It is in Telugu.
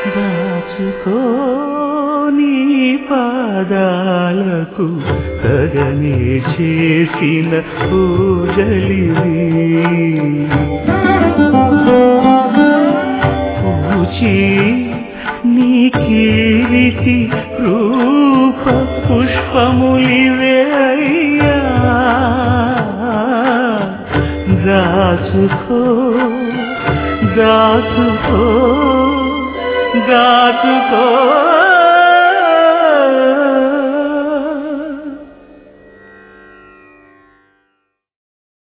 దాచుకో నీ పాదాలకు తగనే చేసిన పూజలివి పూచి నీ కీరితి రూప పుష్పములివే అయ్యా దాచుకో దాచుకో దాచుకో